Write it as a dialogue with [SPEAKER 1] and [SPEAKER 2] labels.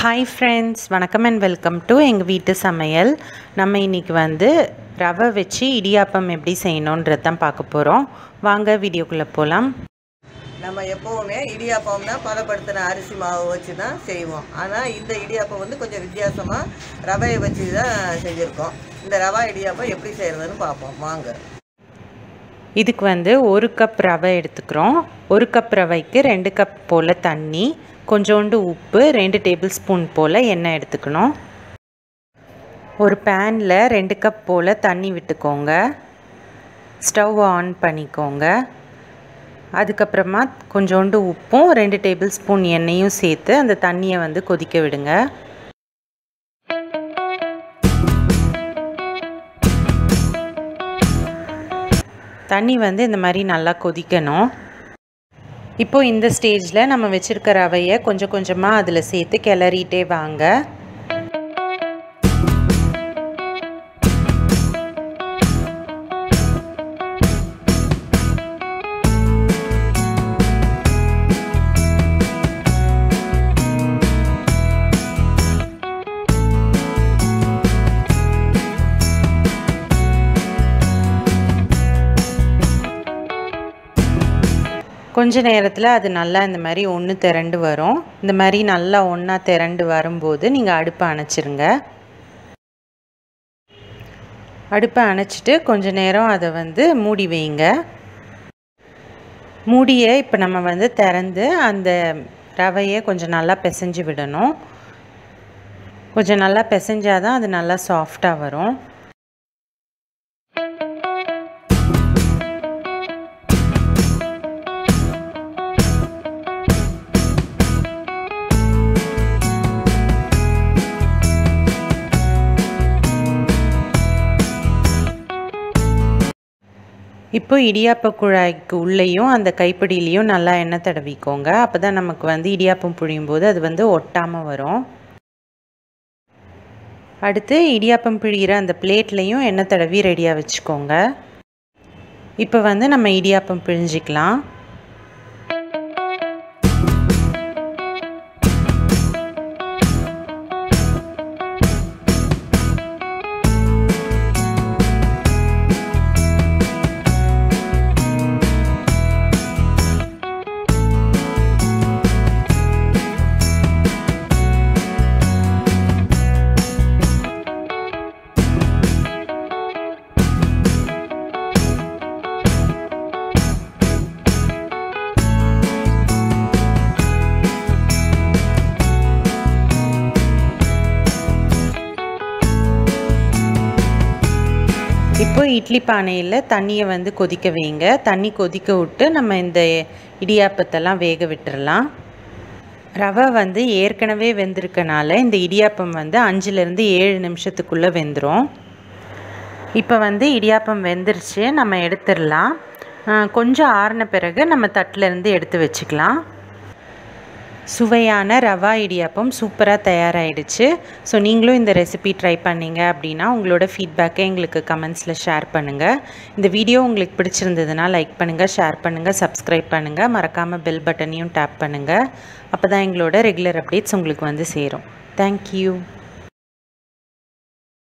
[SPEAKER 1] hi friends வணக்கம் and welcome to எங்கள் வீட்டு சமையல் நம்ம இன்றைக்கி வந்து ரவை வச்சு இடியாப்பம் எப்படி செய்யணுன்றது தான் பார்க்க போகிறோம் வாங்க வீடியோக்குள்ளே போகலாம்
[SPEAKER 2] நம்ம எப்போவுமே இடியாப்பம்னா பதப்படுத்தின அரிசி மாவு வச்சு தான் செய்வோம் ஆனால் இந்த இடியாப்பம் வந்து கொஞ்சம் வித்தியாசமாக ரவையை வச்சு தான் செஞ்சுருக்கோம் இந்த ரவா இடியாப்பம் எப்படி செய்கிறதுன்னு பார்ப்போம் வாங்க
[SPEAKER 1] இதுக்கு வந்து ஒரு கப் ரவை எடுத்துக்கிறோம் ஒரு கப் ரவைக்கு ரெண்டு கப் போல் தண்ணி கொஞ்சோண்டு உப்பு ரெண்டு டேபிள் ஸ்பூன் போல் எண்ணெய் எடுத்துக்கணும் ஒரு பேனில் ரெண்டு கப் போல் தண்ணி விட்டுக்கோங்க ஸ்டவ் ஆன் பண்ணிக்கோங்க அதுக்கப்புறமா கொஞ்சோண்டு உப்பும் ரெண்டு டேபிள் ஸ்பூன் எண்ணெயும் சேர்த்து அந்த தண்ணியை வந்து கொதிக்க விடுங்க தண்ணி வந்து இந்த மாதிரி நல்லா கொதிக்கணும் இப்போது இந்த ஸ்டேஜில் நம்ம வச்சுருக்க ரவையை கொஞ்சம் கொஞ்சமாக அதில் சேர்த்து கிளறிட்டே வாங்க கொஞ்ச நேரத்தில் அது நல்லா இந்த மாதிரி ஒன்று திரண்டு வரும் இந்த மாதிரி நல்லா ஒன்றா திரண்டு வரும்போது நீங்கள் அடுப்பை அணைச்சிருங்க அடுப்பை அணைச்சிட்டு கொஞ்ச நேரம் அதை வந்து மூடி வைங்க மூடியை இப்போ நம்ம வந்து திறந்து அந்த ரவையை கொஞ்சம் நல்லா பிசைஞ்சு விடணும் கொஞ்சம் நல்லா பிசைஞ்சாதான் அது நல்லா சாஃப்டாக வரும் இப்போ இடியாப்ப குழாய்க்கு உள்ளேயும் அந்த கைப்பிடியிலையும் நல்லா எண்ணெய் தடவிக்கோங்க அப்போ தான் நமக்கு வந்து இடியாப்பம் புழியும் போது அது வந்து ஒட்டாமல் வரும் அடுத்து இடியாப்பம் பிழிகிற அந்த பிளேட்லேயும் எண்ணெய் தடவி ரெடியாக வச்சுக்கோங்க இப்போ வந்து நம்ம இடியாப்பம் பிழிஞ்சிக்கலாம் இப்போ இட்லி பானையில் தண்ணியை வந்து கொதிக்க வைங்க தண்ணி கொதிக்க விட்டு நம்ம இந்த இடியாப்பத்தெல்லாம் வேக விட்டுறலாம் ரவை வந்து ஏற்கனவே வெந்திருக்கனால இந்த இடியாப்பம் வந்து அஞ்சுலேருந்து ஏழு நிமிஷத்துக்குள்ளே வெந்துடும் இப்போ வந்து இடியாப்பம் வெந்துருச்சு நம்ம எடுத்துடலாம் கொஞ்சம் ஆறின பிறகு நம்ம தட்டிலேருந்து எடுத்து வச்சுக்கலாம் சுவையான ரவா இடியாப்பம் சூப்பராக தயாராகிடுச்சு ஸோ நீங்களும் இந்த ரெசிபி ட்ரை பண்ணீங்க அப்படின்னா உங்களோட ஃபீட்பேக்கை எங்களுக்கு கமெண்ட்ஸில் ஷேர் பண்ணுங்கள் இந்த வீடியோ உங்களுக்கு பிடிச்சிருந்ததுன்னா லைக் பண்ணுங்கள் ஷேர் பண்ணுங்கள் சப்ஸ்கிரைப் பண்ணுங்கள் மறக்காமல் பெல் பட்டனையும் டேப் பண்ணுங்கள் அப்போ தான் எங்களோட ரெகுலர் அப்டேட்ஸ் உங்களுக்கு வந்து சேரும் தேங்க்யூ